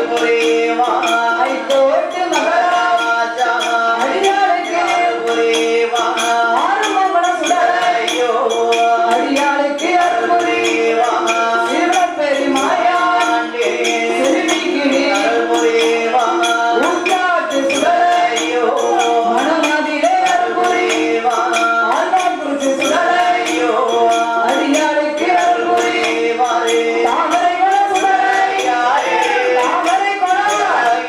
High court Maharaja அடியாளுக்கு ஆறுமங்கலம் சுடலை அடியாளுக்கு அருள்புரி சிவபெருமாயா செல்விக்கு உண்டாட்டு சுடலை மனமதிலே அருள்புரி ஆழ்வார்குறிச்சி சுடலை அடியாளுக்கு அருள்புரி தாமரை குல சுடலை தாமரை குல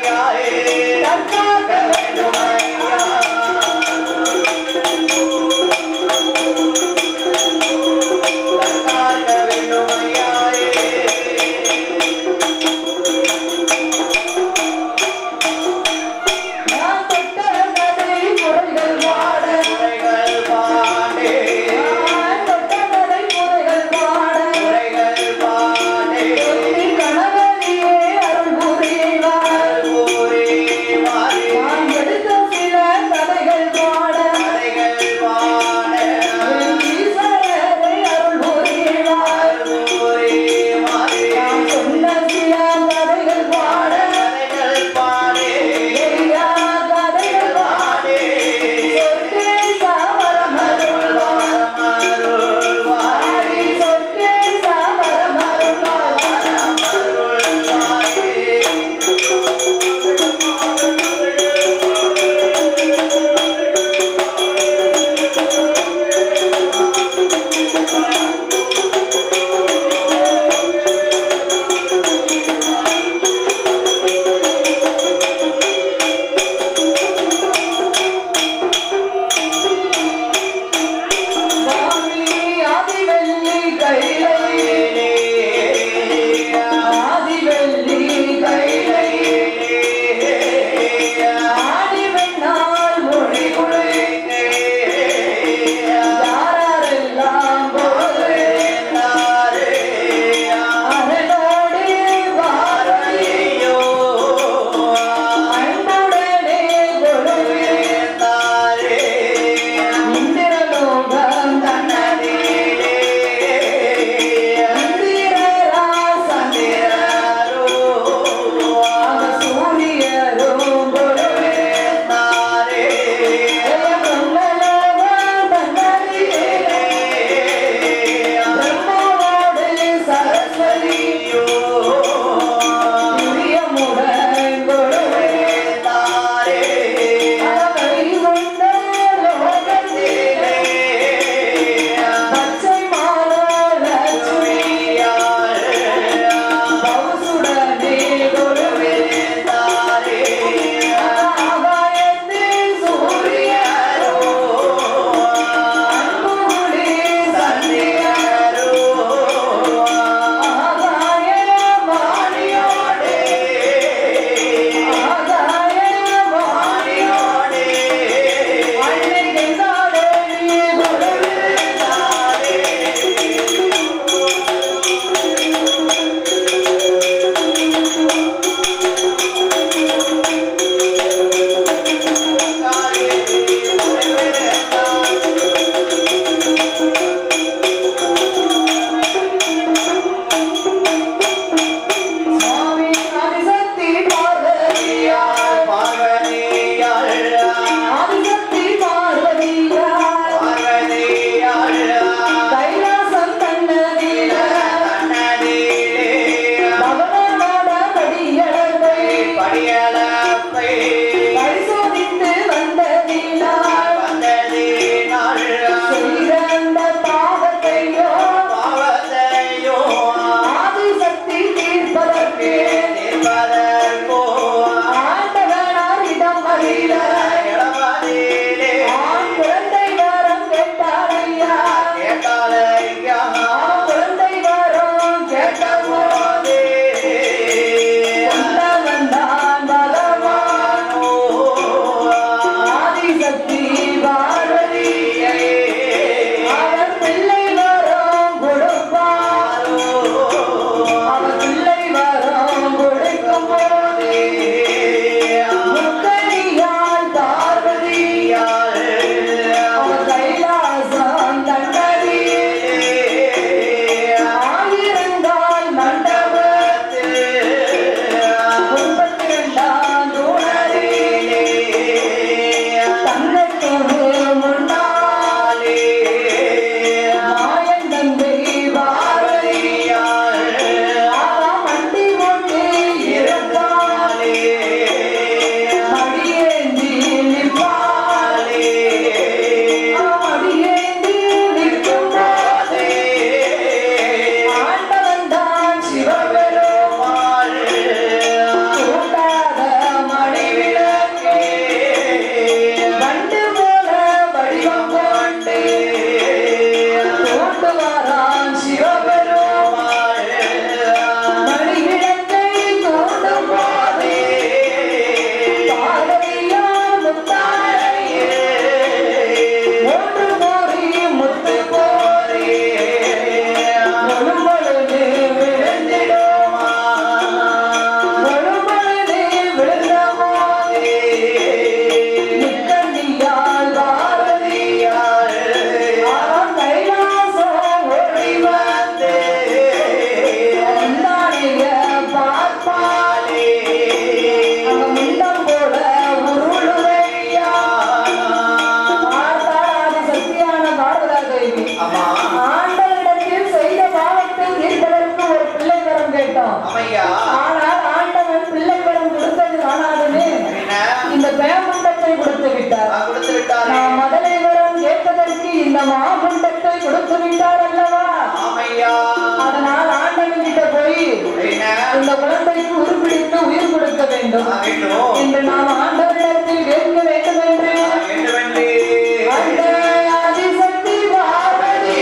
மாமண்டத்தை கொடுத்து விட்டார் அல்லவா ஆமையா அதனால் ஆண்டவன் கிட்ட போய் என்ன இந்த குழந்தைக்கு உருப்பிடித்து உயிர் கொடுக்க வேண்டும் வேண்டும் என்று நாம் ஆண்டவரிடத்தில் கேட்க வேண்டும் என்று வேண்டுமென்றே அந்த ஆதிசக்தி பார்வதி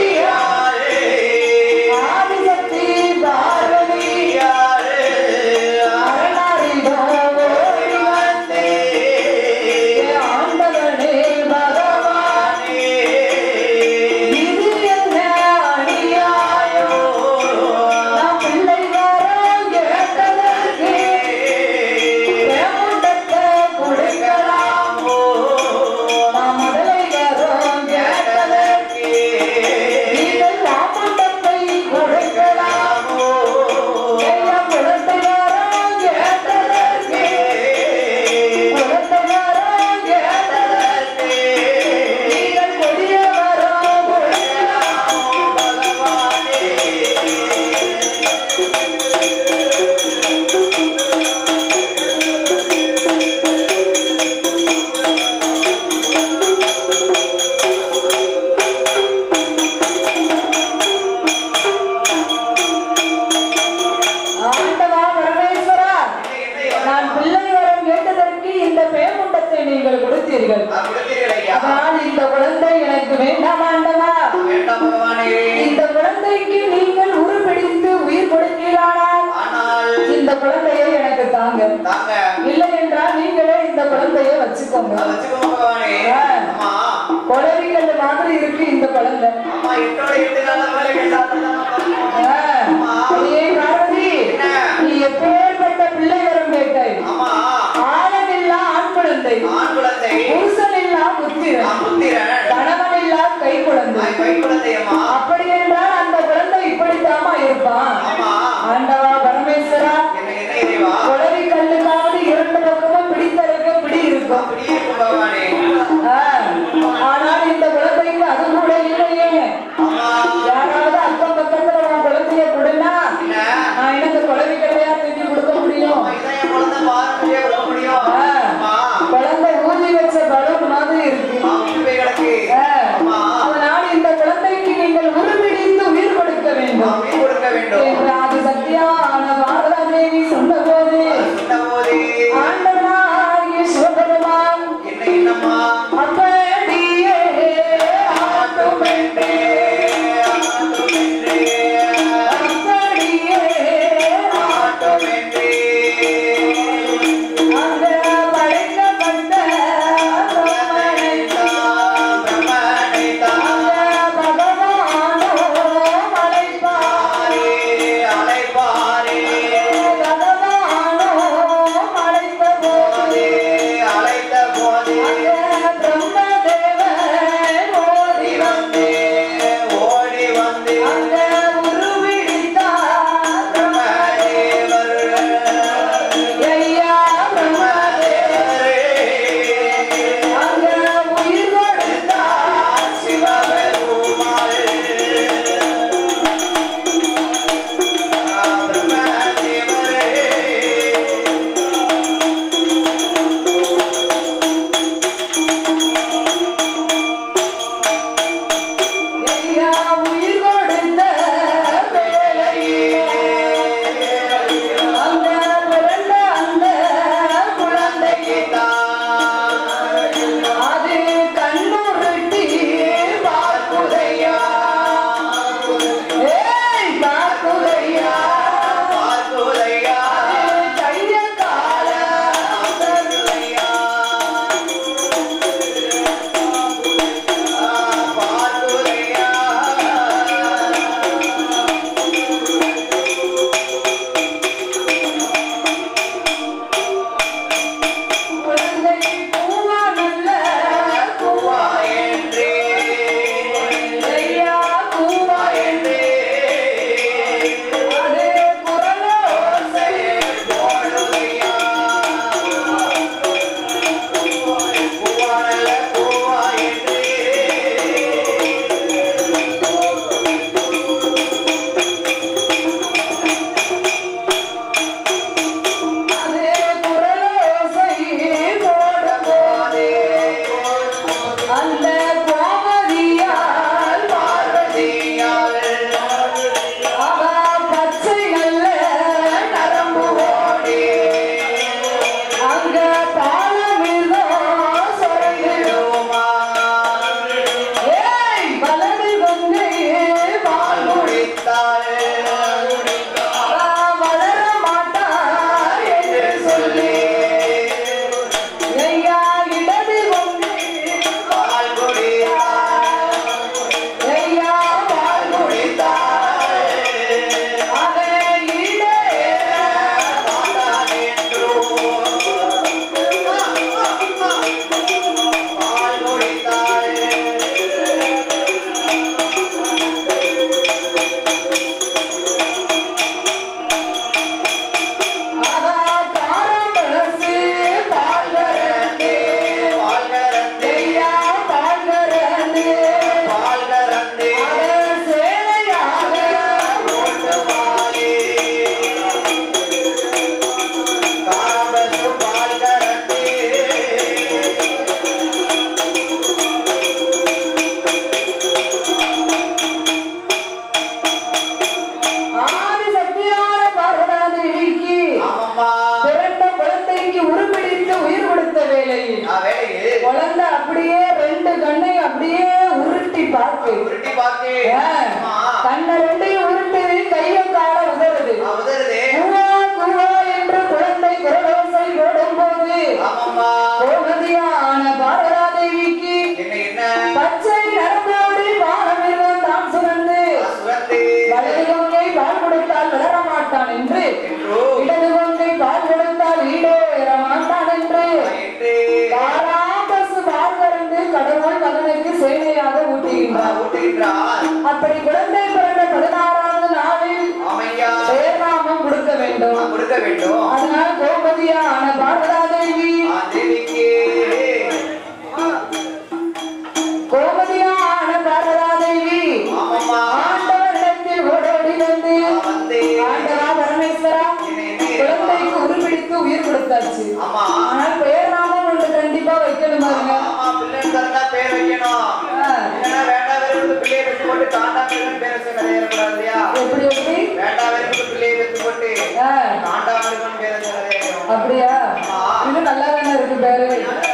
ஆதிசக்தி பார்வதி அரணாரிடம் ஓடி வந்தே ஆண்டவனே பகவான் இது என்ன அநியாயம் நாம் பிள்ளை வரம் கேட்டதற்கு பிரமுண்டத்தை கொடுக்கலாமோ நாம் முதலை வரம் கேட்டதற்கு நீங்கள் மாமண்டத்தை கொடுக்கலாமோ எல்லாம் குழந்தை வரம் கேட்டதற்கு குழந்தை வரம் கேட்டதற்கு நீங்கள் கொடிய வரம் கொடுக்கலாமோ ஆண்டவா பரமேஸ்வரா நான் பிள்ளை வரம் கேட்டதற்கு இந்த பேமுண்டத்தை நீங்கள் கொடுத்தீர்கள் அதனால் இந்த குழந்தை எனக்கு வேண்டாம் ஆண்டவா வேண்டாம் பகவானே இந்த குழந்தைக்கு நீங்கள் உருப்பிடித்து உயிர் கொடுத்தீரானால் ஆனால் இந்த குழந்தையை எனக்கு தாங்க தாங்க இல்லை என்றால் நீங்களே இந்த குழந்தையை வச்சுக்கோங்க அதை வச்சுக்கோங்க பகவானே அம்மா குழந்தைகள் மாதிரி இருக்கு இந்த குழந்தை அம்மா எட்டோட எட்டு நாள வேலை கேட்டாதான் ஆ, அடியே பார்வதி நீ எப்பேற்பட்ட பிள்ளை வரம் கேட்டாய் அம்மா ஆணனில்லா ஆண் குழந்தை ஆண் குழந்தை புருஷனில்லா புத்திரன் ஆண் புத்திரன் கணவனில்லா கை குழந்தை கை குழந்தை அம்மா அப்படி என்றால் அந்த குழந்தை இப்படித்தாமா இருப்பான் ஆமா ஆண்டவா பரமேஸ்வரா என்ன என்ன இறைவா குளவி கல்லுக்காவது இரண்டு பக்கமும் பிடித்தறக்க பிடி இருக்கும் அப்படியே இருக்கும் பகவானே ஆ, ஆனால் இந்த குழந்தைக்கு அது கூட இல்லையே அம்மா யாராவது அக்கம் பக்கத்துல உன் குழந்தைய கொடுனா என்ன நான் எனக்கு குழந்தை கிடையா தூக்கி கொடுக்க முடியும் அம்மா இதான் என் குழந்தை பாரம்பரிய கொடுக்க முடியும் ஆ, அம்மா குழந்தை ஊதி வச்ச பலூன் மாதிரி இருக்கு அம்மா விட்டு போய் கிடக்கு ஆ, அம்மா அதனால் இந்த குழந்தைக்கு நீங்கள் உருவிடித்து உயிர் கொடுக்க அம்மா வேண்டும் மீன் கொடுக்க வேண்டும் என்று ஆதி சத்தியான பாரதாதேவி சொன்னபோது சொன்ன போதே ஆண்டவனாகிய சிவபெருமான் என்ன இன்னும் பாப்பாக்கு ஆமா கண்ண ரெண்டையும் உருட்டு கையை கால உதறுது ஆ, உதறுதே குவா குவா என்று குழந்தை குரலோசை போடும்போது ஆமாம்மா கோமதியான பாரதாதேவிக்கு என்ன என்ன பச்சை நரம்போடு வானமிருகம் தான் சுமந்து ஆ, சுரந்து வலது கொங்கை பால் கொடுத்தால் வளர மாட்டான் என்று என்றோ இடது கொங்கை பால் கொடுத்தால் ஈடேற மாட்டான் என்று என்று காலாபசு பால் கறந்து கடவுள் மகனுக்கு சேனையாக ஆ, ஊட்டுகின்றார் ஊட்டுகின்றார் அப்படி குழந்தை பிறந்த பதினாறாவது நாளில் ஆமையா பேர்நாமம் கொடுக்க வேண்டும் ஆ, கொடுக்க வேண்டும் அதனால் கோபதியான பார்வதாதேவி ஆ, தேவிக்கு கோபதியான பார்வதாதேவி ஆமாம்மா ஆண்டவரிடத்தில் ஓடோடி வந்து ஆ, வந்து ஆண்டவா பரமேஸ்வரா என்ன என்ன குழந்தைக்கு உருப்பிடித்து உயிர் கொடுத்தாச்சு ஆமா ஆனால் பேர்நாமம் ஒன்று கண்டிப்பா வைக்கணும் பாருங்க ஆமா பிள்ளை பிறந்தா பேர் வைக்கணும் ஆ, இல்லைன்னா வேண்டாதவர்களுக்கு பிள்ளையை பெற்று போட்டு காண்டாமிருகன் பேரை சேர்க்க நேரக்கூடாது இல்லையா எப்படி எப்படி வேண்டாதவர்களுக்கு பிள்ளையை பெற்று போட்டு ஆ, காண்டாமிருகன் பேரை சேர்க்க நேரம் அப்படியா இது நல்லா தானே இருக்கு பேரு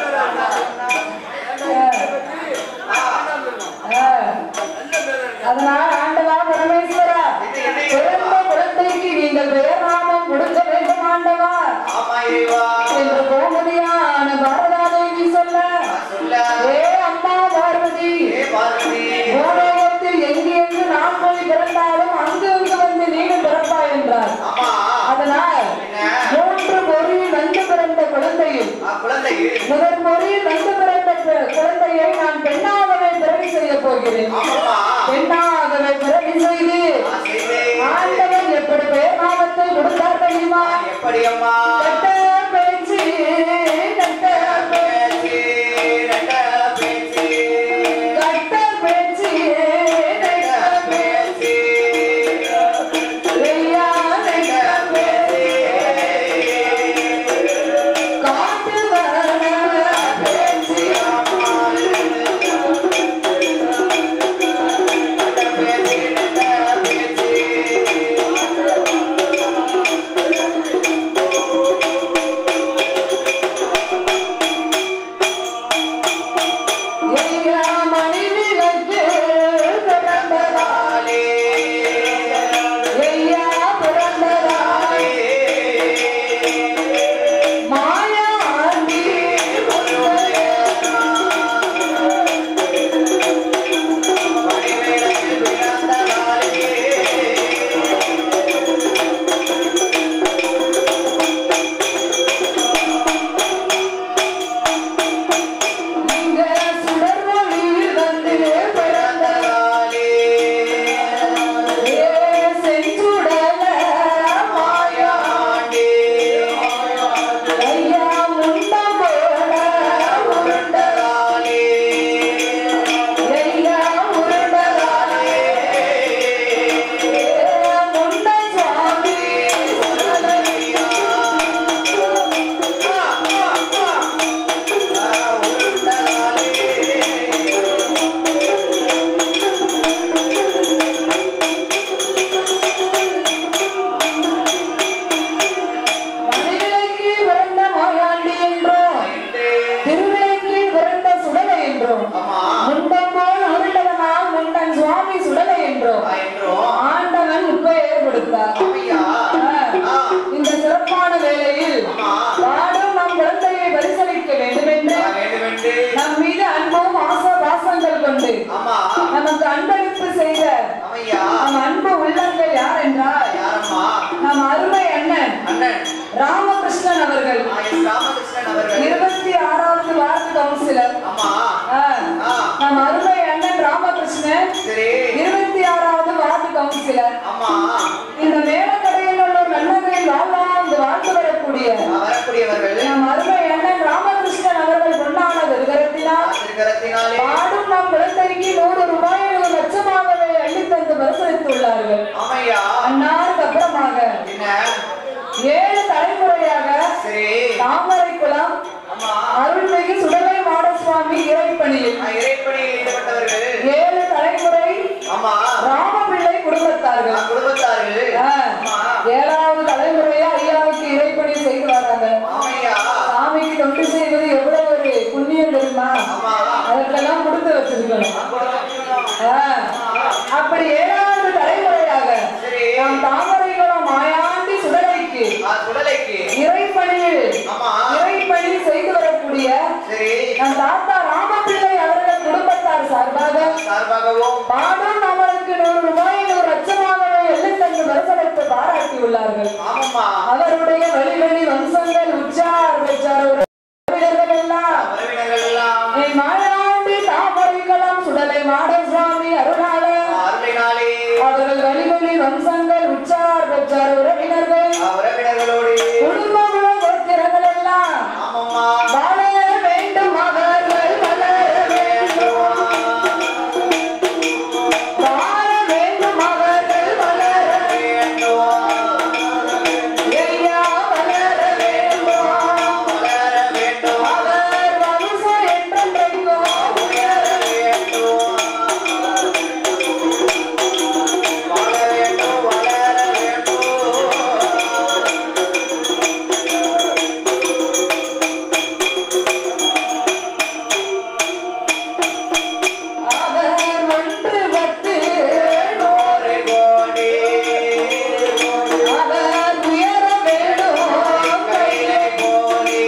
ஆ, ஆ. அதனால் ஆண்டவா பரமேஸ்வரா பிறந்த குழந்தைக்கு நீங்கள் பெயர் நாமம் கொடுக்க வேண்டும் ஆண்டவா ஆமா இறைவா என்று கோமதியான பாரதாதேவி சொல்ல நான் சொல்ல ஏ அம்மா பார்வதி ஏ பார்வதி பூலோகத்தில் எங்கு எங்கு நான் போய் பிறந்தாலும் அங்கு அங்கு வந்து நீனும் பிறப்பாய் என்றார் ஆமா அதனால் என்ன மூன்று பொறியில் நன்கு பிறந்த குழந்தையும் ஆ, குழந்தைகள் முதல் பொறியில் நன்கு பிறந்த பெ- குழந்தையை நான் பெண்ணாகவே பிறவி செய்ய போகிறேன் ஆமாம்மா பெண்ணாகவே பிறவி செய்து நான் செய்தேன் ஆண்டவன் எப்படி பெயர் நாமத்தை கொடுத்தார் தெரியுமா எப்படி அம்மா கட்ட பேச்சு கட்ட பேச்சு பேச்சு ரெட்ட பேச்சு கட்ட பேச்சு கட்ட பேச்சு ஐயா, கட்ட பேச்சு காட்டு வர பேச்சு ஐயா, மணிவிளக்கு பிறந்ததாலே ஐயா பிறந்ததாலே மாயாண்டி இங்க சுடர்மொழியில் வந்து பிறந்ததாலே ஏ செஞ்சுடல மாயாண்டி ஐயா முண்டம் போல உருண்டதாலே ஐயா உருண்டதாலே முண்ட சுவாமி சுடலையா மணிவிளக்கில் பிறந்த மாயாண்டி என்றும் திருவிளக்கில் பிறந்த சுடலை என்றும் முண்டம் போல் உருண்டவனா முண்டன் சுவாமி சுடலை என்றும் ஆண்டவன் இப்பெயர் கொடுத்தார் ஆ, இந்த சிறப்பான வேளையில் நாடும் நம் குழந்தையை பரிசளிக்க வேண்டும் என்று நம் மீது அன்பும் ஆச பாசங்கள் கொண்டு நமக்கு அன்பளிப்பு செய்த நம் அன்பு உள்ளங்கள் யார் என்றால் நம் அருமை அண்ணன் ராமகிருஷ்ணன் அவர்கள் ராமகிருஷ்ணன் அவர்கள் இருபத்தி ஆறாவது வார்டு கவுன்சிலர் ஆமா ஆ, ஆ, நம் அருமை அண்ணன் ராமகிருஷ்ணன் சரி இருபத்தி ஆறாவது வார்டு கவுன்சிலர் ஆமா இந்த மேலக்கடையில் உள்ள ஒரு நன்மகளில் வாழ்வாங்கு வாழ்ந்து வரக்கூடிய வரக்கூடியவர்கள் நம் அருமை அண்ணன் ராமகிருஷ்ணன் அவர்கள் பொன்னான விருகரத்தினால் திருக்கரத்தினாலே பாடும் நம் குழந்தைக்கு நூறு ரூபாயை ஒரு லட்சமாகவே அள்ளித்தந்து பரிசளித்துள்ளார்கள் ஆமையா அன்னாருக்கு அப்புறமாக என்ன ஏழு தலைமுறையாக சரி தாமரை குளம் ஆமா அருள்மிகு சுடலை மாடசுவாமி இறைப்பணியில் நான் இறைப்பணியில் ஈடுபட்டவர்கள் ஏழு தலைமுறை ஆமா ராமபிள்ளை குடும்பத்தார்கள் நான் குடும்பத்தார்கள் ஆ, ஆமா ஏழாவது தலைமுறையா ஐயாவுக்கு இறைப்பணி செய்து வராங்க ஆமையா சாமிக்கு தொண்டு செய்வது எவ்வளவு ஒரு புண்ணியம் தெரியுமா ஆமா அதை அவருக்கெல்லாம் கொடுத்து வச்சிருக்கணும் கொடுக்கணும். ஆ. அப்படி ஏழாவது தலைமுறையாக சரி. நாம் தாமரைக்குளம் மாயாண்டி சுடலைக்கு ஆ, சுடலைக்கு இறைப்பணியில் ஆமா இறைப்பணி செய்து வரக்கூடிய சரி நம் தாத்தா ராமபிள்ளை அவர்கள் குடும்பத்தார் சார்பாக சார்பாகவும் பாடும் நம்மளுக்கு நூறு ரூபாய் நூறு லட்சமாகவே எள்ளுத்தங்கு தரிசனத்தை பாராட்டியுள்ளார்கள் ஆமாம்மா அவருடைய வழி வழி வம்சங்கள் உச்சார் பெற்றார் உறவினர்கள் எல்லாம் உறவினர்கள் எல்லாம் நீ மாயாண்டி தாமரைக்குளம் சுடலை மாடசுவாமி அருளாளர் அருளினாலே அவர்கள் வழி வழி வம்சங்கள் உச்சார் பெற்றார் உறவினர்கள் உறவினர்களோடு குடும்ப கோத்திரங்கள் எல்லாம் ஆமாம்மா வாழ வேண்டும் அவர்கள் வளர வேண்டும் வாழ வேண்டும் அவர்கள் வளர ஐயா வளர வேண்டும் வளர வேண்டும் அவர் வம்சம் என்றென்றைக்கும் உயர வாழ வேண்டும் வளர வேண்டும் அவர் ஒன்றுபட்டு நூறு கோடி அவர் உயர வேண்டும் கையிலே கோடி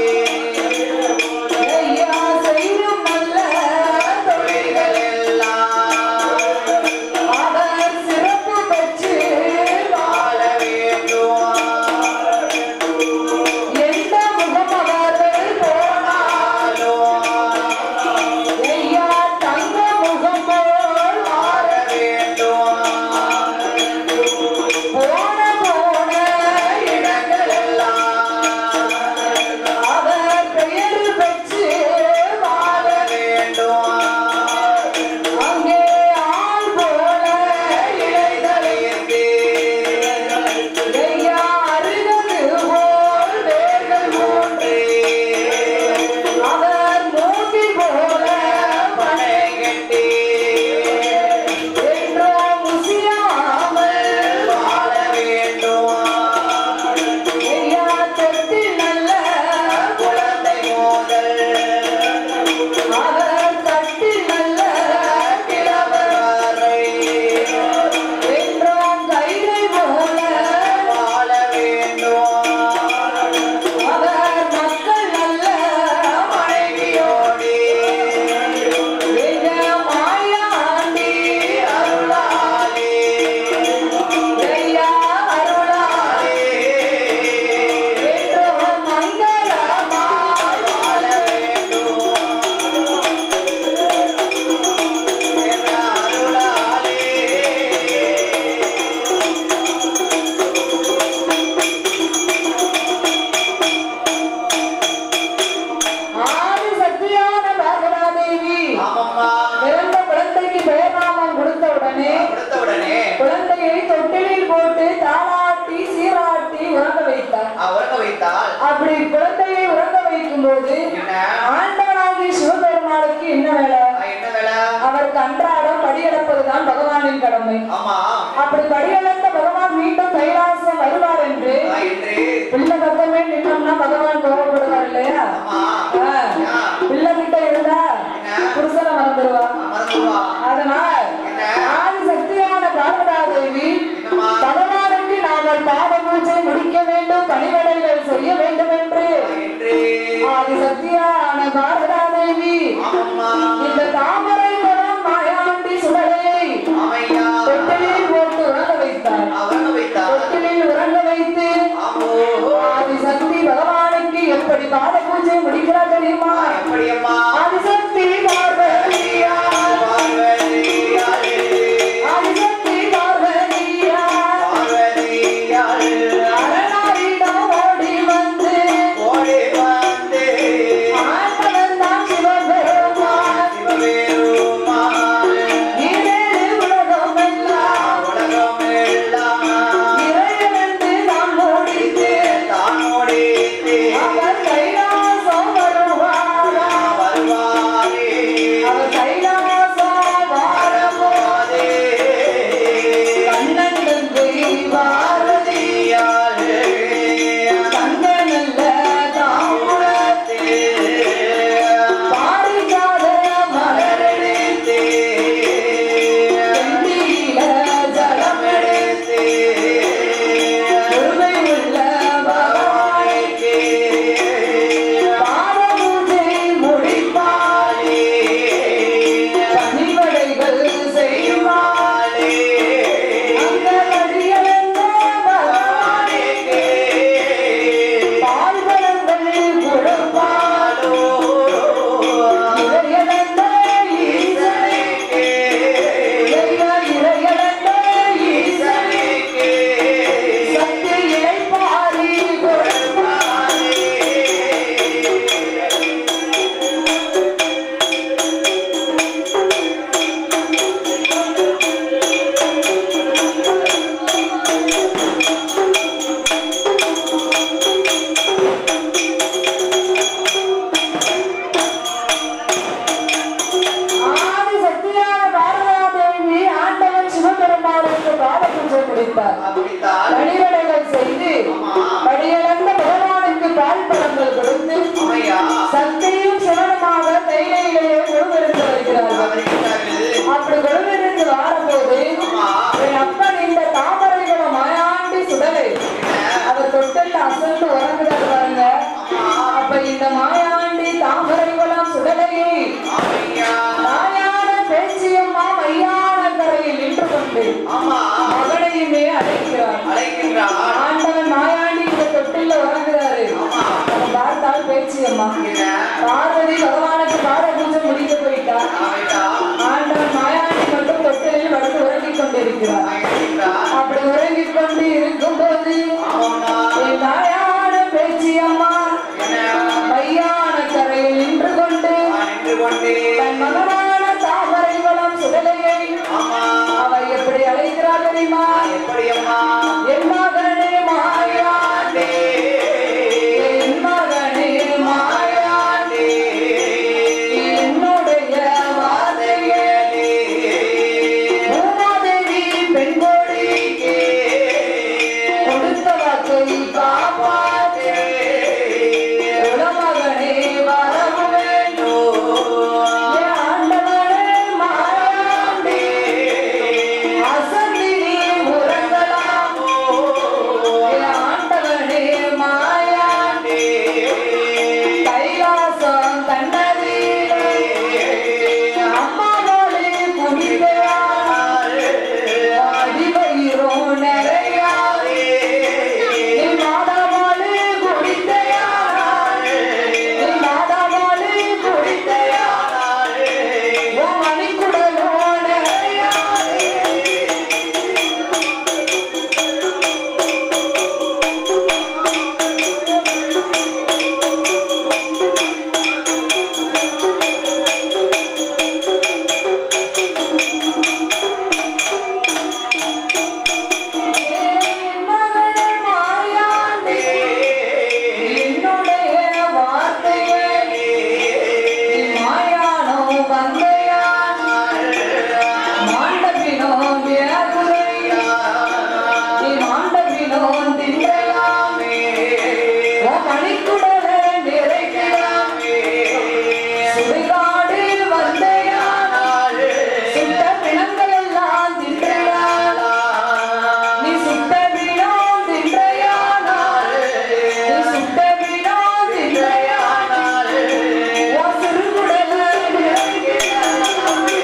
ஐயா செய்யும் நல்ல தொழில்கள் தொழில்கள் எல்லாம் அவர் சிறப்பு பெற்று வாழ வேண்டும் எந்த முகம் அவர்கள் போனால் ஐயா தங்க முகம் போல் வாழ வேண்டும் போன போன இடங்கள் எல்லாம் அவர் பெயர் பெற்று வாழ வேண்டும் அங்கே ஆள் போல இளைஞர் ஐயா அருகது போல் வேர்கள் மூன்று அவர் மூங்கி போல பனை என்றோ முசியாமல் ஐயா தொட்டில் நல்ல குழந்தை அவர் தட்டில் நல்ல கிழவர் என்றோ கைலை போல அவர் மக்கள் நல்ல மனைவியோடு எங்க மாயாண்டி அருளாலே ஐயா அருளாலே என்றோ மங்களமாய் வாழ ஆதி சக்தியான பாகராதேவி பிறந்த குழந்தைக்கு பெயர் நாமம் கொடுத்த உடனே குழந்தையை தொட்டிலில் போட்டு தாளாட்டி சீராட்டி உறங்க வைத்தார் அப்படி குழந்தையை உறங்க வைக்கும் போது ஆண்டவனாகிய சிவபெருமானுக்கு என்ன வேலை அவருக்கு அன்றாடம் படியளப்பதுதான் பகவானின் கடமை அப்படி படியளந்த பகவான் மீண்டும் கைலாசம் வருவார் என்று பிள்ளை பக்கமே நின்னோம்னா பகவான் கோபப்படுவார் இல்லையா ஆ. பிள்ளை கிட்ட இருந்தா புருஷனை மறந்துடுவா அதனால் ஆதி சக்தியான பார்வதாதேவி பகவானுக்கு நாங்கள் பாத பூஜை முடிக்க வேண்டும் பணிவிடைகள் செய்ய வேண்டும் என்று ஆதி சக்தியான பார்வதாதேவி இந்த தாமரை குளம் மாயாண்டி சுடலையை தொட்டிலில் போட்டு உறங்க வைத்தார் தொட்டிலில் உறங்க வைத்து ஆதி சக்தி பகவானுக்கு எப்படி பாத பூஜை முடிக்கிறார் தெரியுமா ஆதி சக்தி பார்வதியா ஆதி சக்தி பார்வதியா அரணாரிடம் ஓடி வந்து ஆண்டவன் தான் சிவபெருமான் ஈரேழு உலகம் எல்லாம் இறைவனென்று நாம் முடித்து அவர் கைலாசம் வருவாரா அப்படியா சக்தியும் சிவனுமாக கையிலேயே கொழுவிருந்து வருகிறார்கள் அவர்கள் அப்படி கொழுவிருந்து வாரபோது ஆமா என் அப்பன் இந்த தாமரைகளை மாயாண்டி சுடலை அவர் தொட்டில் அசந்து உறங்குதல் பாருங்க அப்ப இந்த மாயாண்டி தாமரைகுளம் சுடலையை ஆமையா மாயான பேச்சியம்மா மையான கரையில் நின்று கொண்டு ஆமா மகனையுமே அழைக்கிறார் அழைக்கின்றார் ஆண்டவன் மாயாண்டி இந்த தொட்டில்ல உறங்குறாரு ஆமா அவன் பார்த்தால் பேச்சியம்மா என்ன பார்வதி பகவானுக்கு பாட பூஜை முடிக்க போயிட்டா ஆமையா ஆண்டவன் மாயாண்டி மட்டும் தொட்டிலில் படுத்து உறங்கிக் கொண்டிருக்கிறார் அழைக்கின்றார் அப்படி உறங்கிக் கொண்டு இருக்கும்போது ஆமாம்மா என் தாயான பேச்சியம்மா என்ன மையான கரையில் நின்று கொண்டு நான் நின்று கொண்டே தன் மகனான தாமரை வளம் சுடலையை ஆமா அவ எப்படி அழைக்கிறாள் தெரியுமா எப்படி அம்மா என் மகனே மாயாண்டே என் மகனே மாயாண்டே என்னுடைய வாதைகளே பூமாதேவி பெண் கோழிக்கு கொடுத்த வாக்கை காப்பாற்றே உலமகனே வரவு வேண்டும் என் ஆண்டவனே மாயாண்டே அசந்தி நீ உறங்கலாமோ என் ஆண்டவனே மாயாண்டே கைலாசம் தன்னதிலே அம்மாவோடு குடிக்கிறாள் அடிவயிறோ நிறையாதே நீ மாதாவோடு குடித்தையானாள் நீ மாதாவோடு குடித்தையானாள் உன் மணிக்குடலோ நிறையாதே என் மகனே மாயாண்டே என்னுடைய வார்த்தைகளே நீ மாயானோ வந்தையானாள் மாண்டபினோ வியாகுரையா நீ மாண்டபினோ தின்றையாமே உன் மணிக்குடல நிறைக்கிறாமே சுடுகாடு வந்தையானாள் சுட்ட பிணங்கள் எல்லாம் தின்றையானா நீ சுட்ட பிணம் தின்றையானாள் நீ சுட்ட பிணம் தின்றையானாள் உன் சிறுகுடல நிறைக்கிறாமே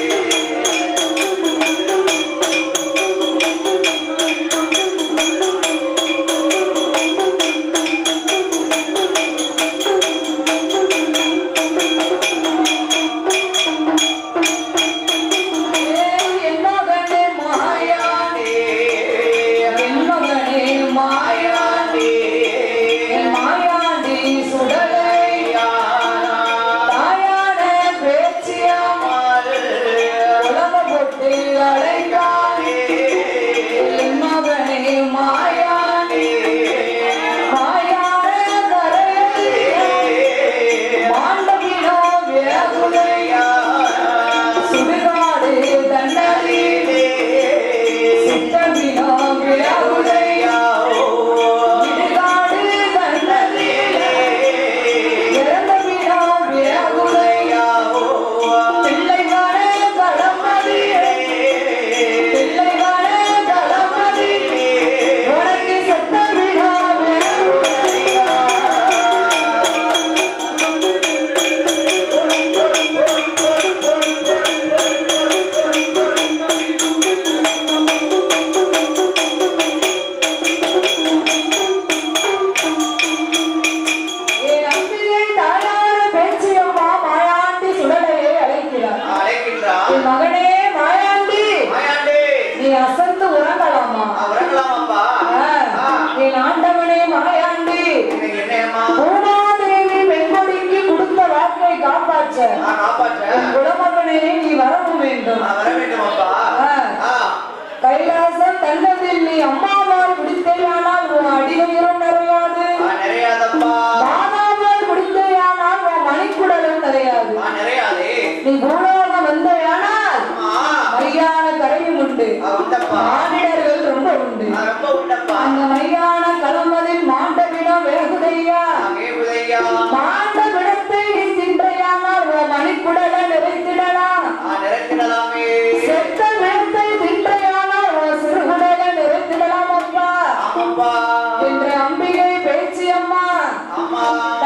என் மகனே மாயாண்டே என் மகனே மாயாண்டே என் மாயாண்டி சுடலையா தாயான பேச்சியாமல் உலக போட்டு அழைக்காதே என் மகனே மாயாண்டே மாயான கரையிலே மாண்டவினோ வேகுலையா சுடுகாடு தண்டலிலே சித்தமினோ விழாவுடையா இடுகாடு தண்டலிலே இறந்தமினோ விழாவுடையா பிள்ளைகான கடமதிலே பிள்ளைகான கடமதிலே உனக்கு சத்தமினோ விழாவுடையா என் அம்பிகை தாயார பேச்சியம்மா மாயாண்டி சுடலையை அழைக்கிறார் அழைக்கின்றார் என் மகனே மாயாண்டி மாயாண்டே நீ அசந்து உறங்கலாமா உறங்கலாமாப்பா ஆ, என் ஆண்டவனே மாயாண்டி இன்னைக்கு என்னம்மா பூமாதேவி பெண்கொடிக்கு கொடுத்த வாக்கை காப்பாற்ற நான் காப்பாற்றேன் குலமகனே நீ வரவும் வேண்டும் நான் வர வேண்டுமாப்பா ஆ, ஆ கைலாசம் தன்னதில் நீ அம்மாவால் குடித்தேயானால் உன் அடிவயிறும் நிறையாது ஆ, நிறையாதப்பா மாதாவால் குடித்தேயானால் உன் மணிக்குடலும் நிறையாது ஆ, நிறையாதே நீ பூலோகம் வந்தேயானால் ஆ மையான கரையும் உண்டு ஆ, உண்டப்பா மானிடர்கள் ரொம்ப உண்டு ஆ, ரொம்ப உண்டப்பா அந்த மையான கலமதில் மாண்டவிடம் வேகுதையா ஆ, கேக்குதையா மாண்ட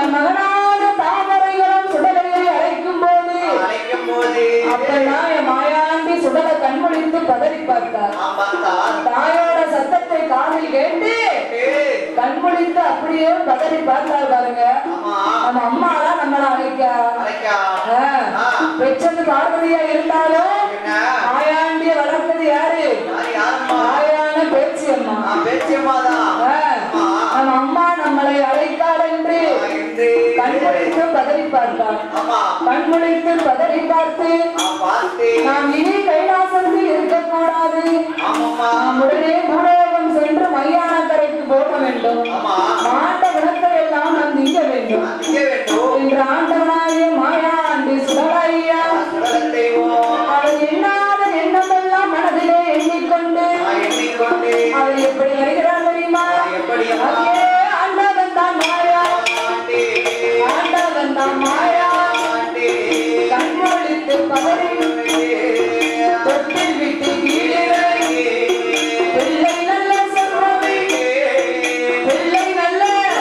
தன் மகனான தாமரைகளும் சுடலையை அழைக்கும் போது அழைக்கும் போது அப்பெல்லாம் என் மாயாண்டி சுடலை கண்மொழித்து பதறி பார்த்தார் ஆம் பார்த்தால் தாயோட சத்தத்தை காதில் கேட்டு ஏய், கண்மொழித்து அப்படியே பதறி பார்த்தார் பாருங்க ஆமா நம்ம அம்மா தான் நம்மள அழைக்க அழைக்கா ஆ, பெற்றது பார்வதியா இருந்தாலும் என்ன மாயாண்டிய வளர்த்தது யாரு யார் யாரம்மா மாயான பேச்சு அம்மா ஆ, பேச்சியம்மாதான் ஆ, நம்ம அம்மா நம்மளை அழைத்தார் என்று ஆ, என்று கண்மொழித்து பதறி பார்த்தார் ஆமா கண்மொழித்து பதறி பார்த்து ஆ, பார்த்து நாம் இனி கைலாசத்தில் இருக்கக்கூடாது ஆமாம்மா நாம் உடனே பூலோகம் சென்று மையான கரைக்கு போக வேண்டும் ஆமா மாண்ட விளக்கை எல்லாம் நாம் திங்க வேண்டும் அதிக வேண்டும் என்று ஆண்டவனாகிய மாயாண்டி சுடலையா சுடலத் தெய்வம் அவர் எண்ணாத எண்ணமெல்லாம் மனதிலே எண்ணிக்கொண்டு நான் எண்ணிக்கொண்டு அவர் எப்படி வருகிறார் தெரியுமா எப்படி அம்மா? அங்கே ஆண்டவன் தான் மாயா ஆண்டே, ஆண்டவன் தான் மாயா ஆண்டே, கண்மொழித்து பதறி தொட்டில் விட்டு கீழே இறங்கி, பிள்ளை நல்ல செல்வமே பிள்ளை நல்ல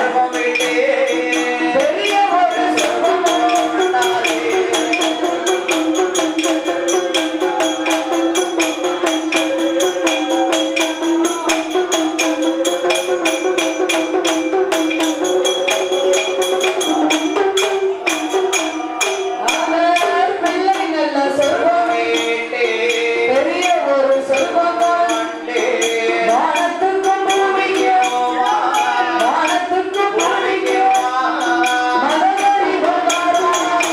பெரிய ஒரு செல்வமோ அவர் பிள்ளை நல்ல செல்வமே பெரிய ஒரு செல்வமோ வானத்துக்கும் பூமிக்கும் வானத்துக்கும் பூமிக்கும் மதவரி வந்தாரா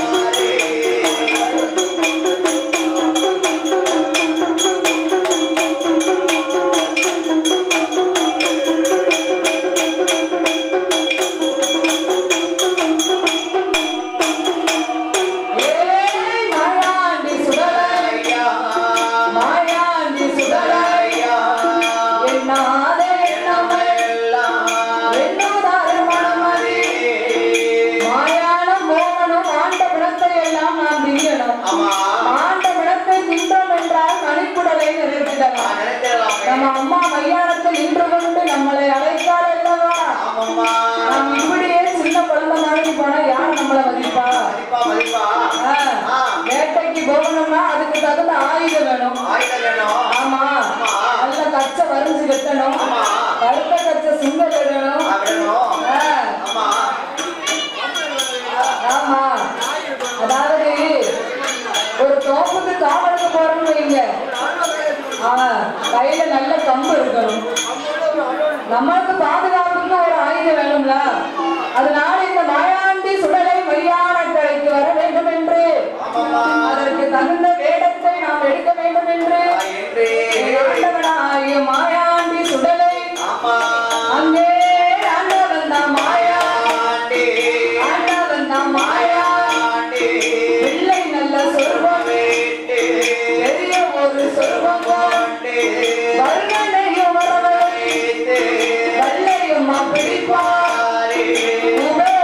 ஏய் மாயாண்டி சுடலை மாயாண்டி சுடலை எண்ணாத எண்ணமை எண்ணாதார மனமதி மாயானம் மோகனும் ஆண்ட பிணத்தை எல்லாம் நாம் திங்கணும் ஆண்ட பிணத்தை தின்றோம் என்றால் மணிக்குடலை நிறைவேற்றலாம் நம்ம அம்மா மையானத்தை நின்று கொண்டு நம்மளை அழைத்தால் அல்லவா நாம் இப்படியே சின்ன குழந்தை மாதிரி போனா யார் நம்மளை மதிப்பா ஆ, வேட்டைக்கு போகணும்னா அதுக்கு தகுந்த ஆயுதம் வேணும் ஆமா நல்ல கச்சை வரிஞ்சு கட்டணும் ஆமா. கருத்த கச்சை சிங்க கட்டணும் ஆ, ஆமா அதாவது ஒரு தோப்புக்கு காவலுக்கு போறோம்னு வைங்க ஆ, கையில நல்ல கம்பு இருக்கணும் நம்மளுக்கு பாதுகாப்புக்கு ஒரு ஆயுதம் வேணும்ல அதனால இந்த மாயாண்டி சுடலை மையான கரைக்கு வர வேண்டும் என்று அதற்கு தகுந்த வேடத்தை நாம் எடுக்க வேண்டும் என்று ஆண்டவனாகிய மாயாண்டி சுடலை அங்கே ஆண்டவன் தான் மாயா ஆண்டவன் தான் மாயா பிள்ளை நல்ல சொல்வமே பெரிய ஒரு சொல்வமோ வர்ணனையும் வரவழை வல்லையும் பிடிப்பார் உபே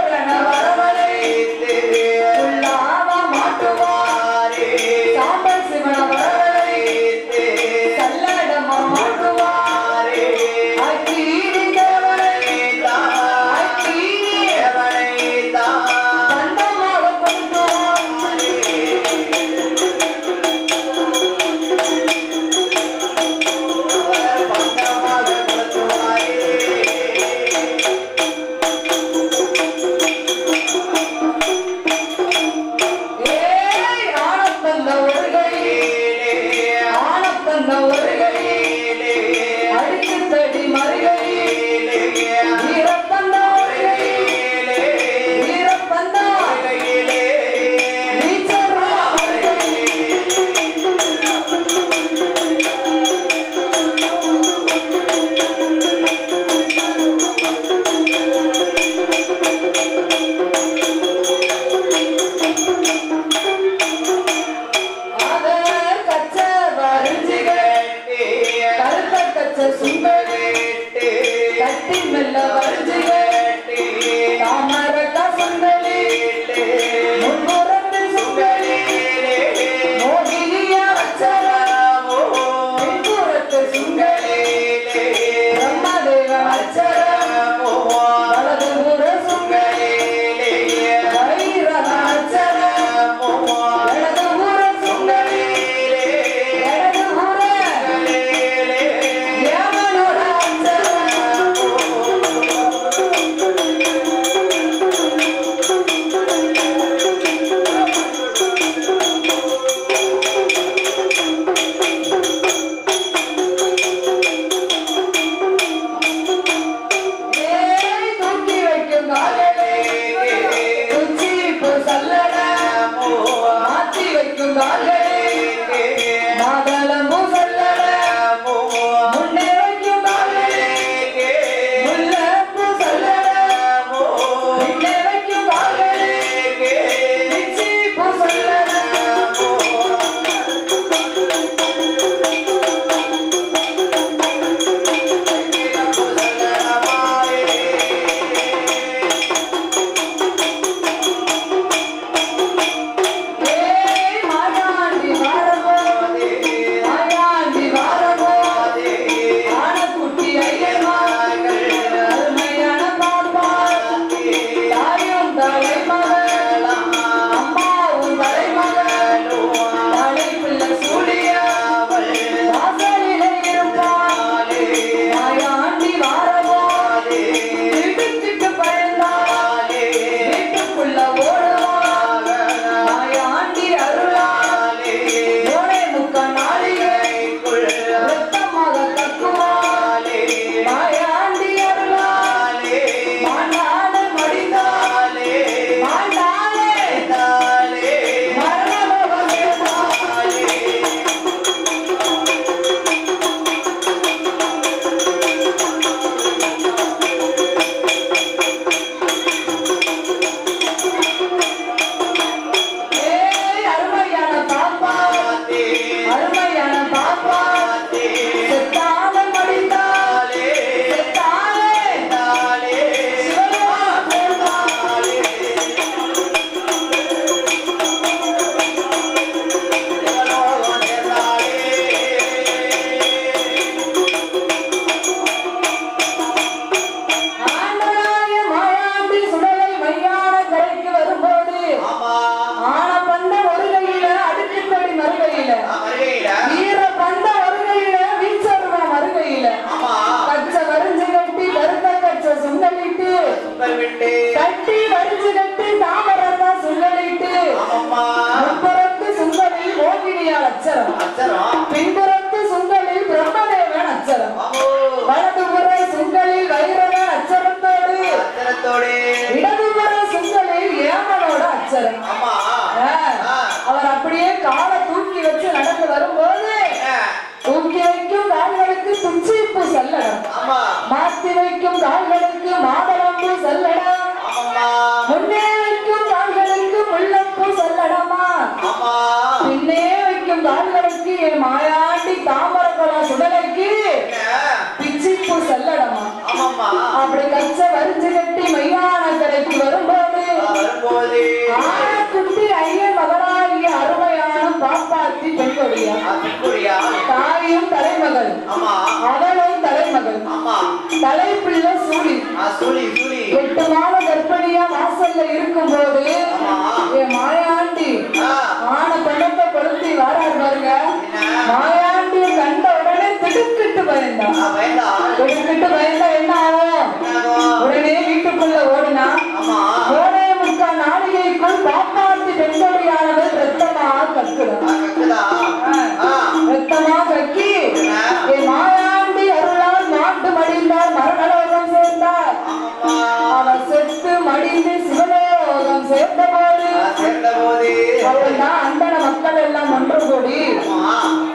அச்சரம் அச்சரம் பின்புறத்து சுங்கலில் பிரம்மதேவன் அச்சரம் ஆமோ வலதுபுற சுங்கலில் வைரவன் அச்சரத்தோடு அச்சரத்தோடு இடதுபுற சுங்கலில் ஏமனோட அச்சரம் ஆமா ஆ, அவர் அப்படியே காலை தூக்கி வச்சு நடந்து வரும்போது ஆ, தூக்கி வைக்கும் கால்களுக்கு துச்சிப்பு செல்லடம் ஆமா மாத்தி வைக்கும் கால்களுக்கு மாதளம்பு செல்லடம் ஆமாம்மா முன்னே வைக்கும் கால்களுக்கு முள்ளப்பூ செல்லடமா ஆமா பின்னே வைக்கும் கால்களுக்கு என் மாயாண்டி தாமரக்குளம் சுடலைக்கு என்ன? பிச்சிப்பூ செல்லடமா ஆமாம்மா அப்படி கச்ச வரிஞ்சு கட்டி மையான கரைக்கு வரும்போது வரும்போது ஆனக்குட்டி ஐயன் மகனாகிய அருமையான பாப்பாத்தி பெண்கொடியா அத்துக்குடியா தாயும் தலைமகள் ஆமா அவளும் தலைமகள் ஆமா தலைப்பிள்ளை சூழி ஆ, சூழி சூழி எட்டு மாத கர்ப்பிணியா வாசல்ல இருக்கும்போது ஆமா. என் மாயாண்டி ஆ, ஆன பணத்தை கொளுத்தி வாரார் பாருங்க என்ன? மாயாண்டிய கண்ட உடனே திடுக்கிட்டு பயந்தா ஆ, வேண்டாம் திடுக்கிட்டு பயந்தா என்ன ஆகும் என்னாகும்? உடனே வீட்டுக்குள்ள ஓடினா ஆமா ஓடே முக்கா நாளிகைக்குள் பாப்பாத்தி பெண்கொடியானவர் ரத்தமா கக்குறான் ஆ, கக்குதா ஆ, ரத்தமா கக்கி என்ன? என் மாயாண்டி அருளால் மாட்டு மடிந்தார் மரணலோகம் சேர்ந்தார் ஆமாம்மா அவர் செத்து மடிந்து சிவலோகம் சேர்ந்தபோது ஆ, சேர்ந்தபோது அப்பதான் அந்தன மக்கள் எல்லாம் ஒன்று கூடி ஆமா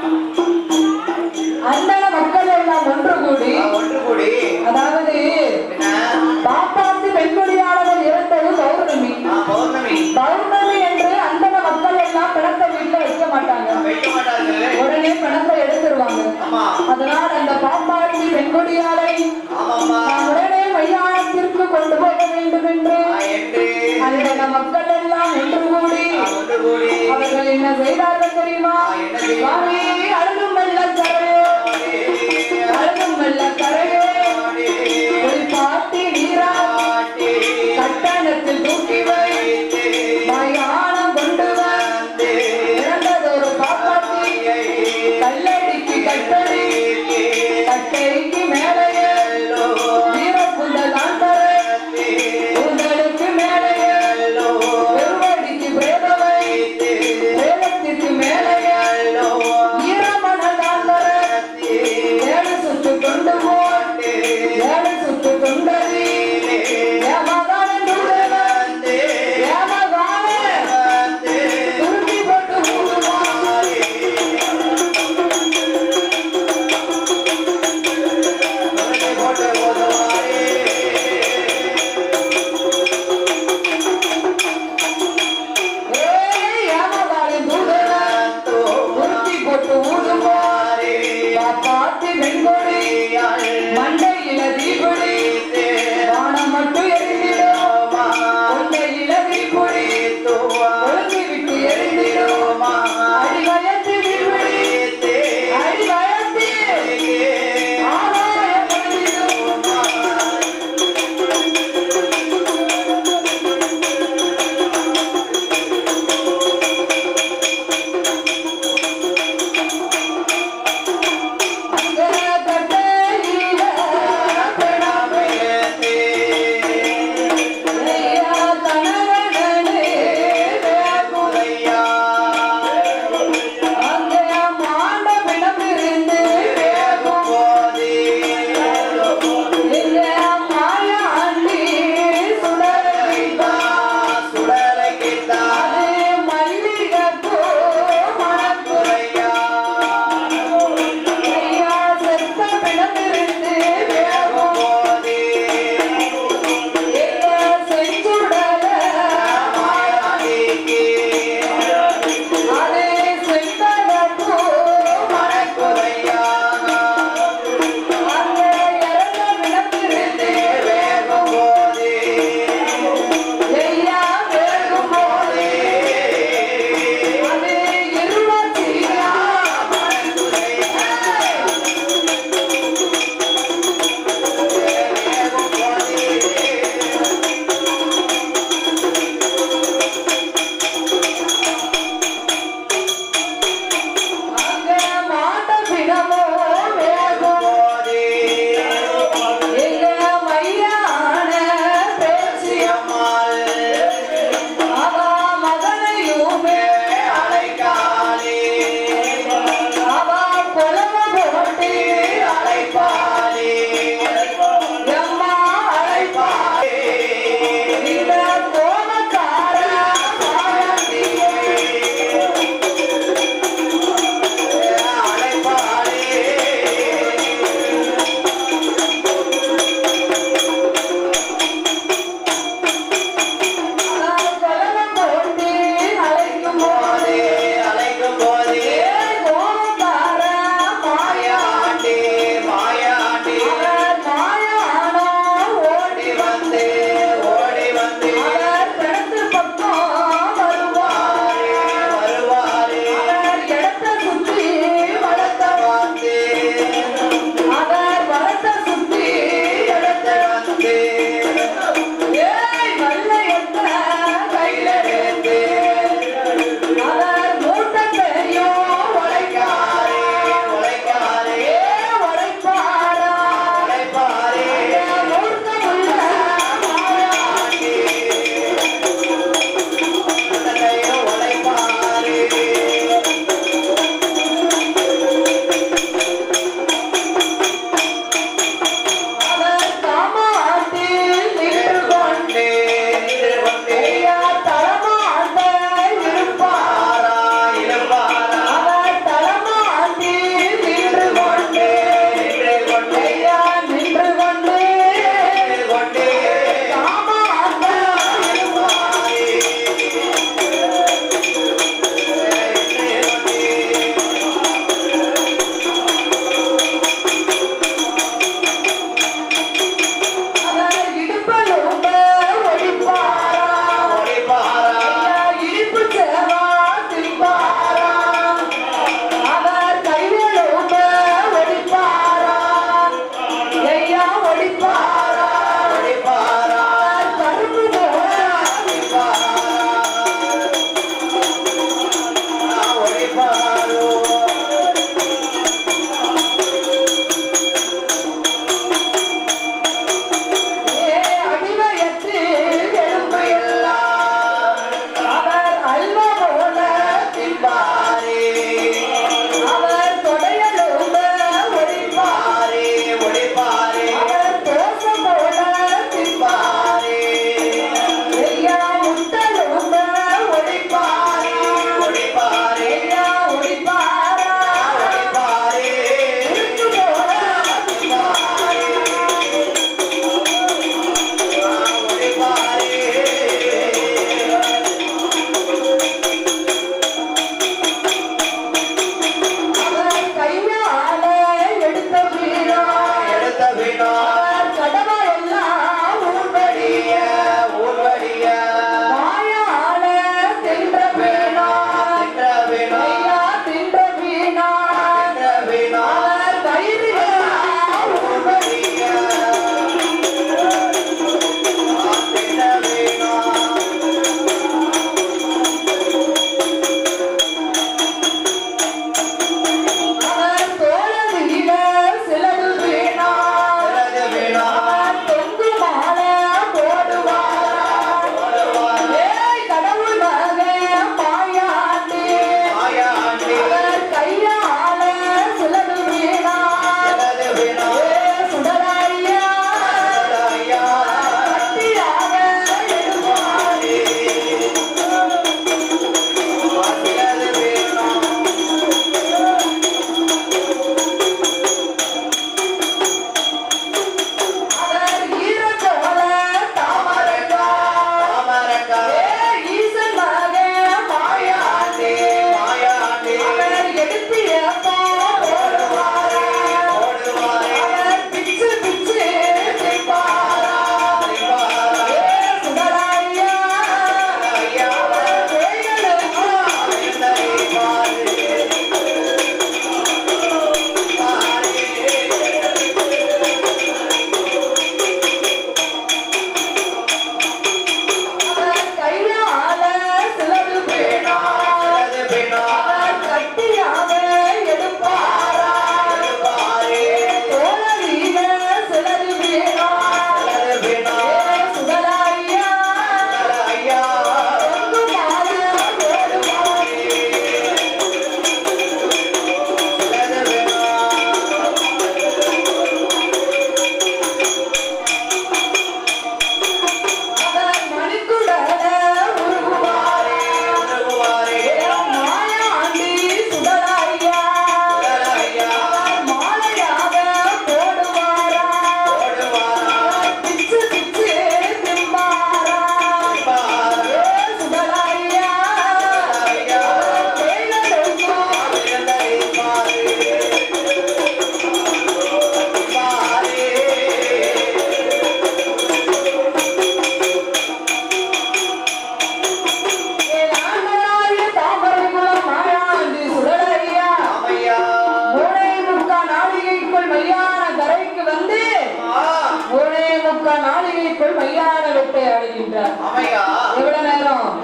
அந்தன மக்கள் எல்லாம் ஒன்று கூடி ஆ, ஒன்று கூடி அதாவது என்ன? பாப்பாத்தி பெண்கொடியாளர்கள் இறந்தது பௌர்ணமி ஆ, பௌர்ணமி பௌர்ணமி என்று அந்தன மக்கள் எல்லாம் பிணத்தை வீட்டுல வைக்க மாட்டாங்க வைக்க மாட்டார்கள் உடனே பிணத்தை எடுத்துருவாங்க ஆமா அதனால் அந்த பாப்பாத்தி பெண்கொடியாளை ஆமாம்மா நாம் உடனே மையானத்திற்கு கொண்டு போக வேண்டும் என்று ஆ, என்று அந்தன மக்கள் எல்லாம் ஒன்று கூடி ஆ, ஒன்று கூடி அவர்கள் என்ன செய்தார்கள் தெரியுமா ஆ, என்ன செய்தார்கள்? சுவாமி அழுகும் வெள்ளக்கரையோ அழுகும் வெள்ளக்கரையோ ஆடி, பாட்டி நீரா ஆட்டி, கட்டணத்தில் தூக்கி வை வைத்து, மயானம் கொண்டு வா வந்து, இறந்ததொரு பாப்பாத்தி கல்லடிக்கு கட்டடி கட்டைக்கு மேலேயே வீரப்புந்த காந்தரை உங்களுக்கு மேலேயே பெருவடிக்கு பிரேதவை பிரேதத்திற்கு மேலேயே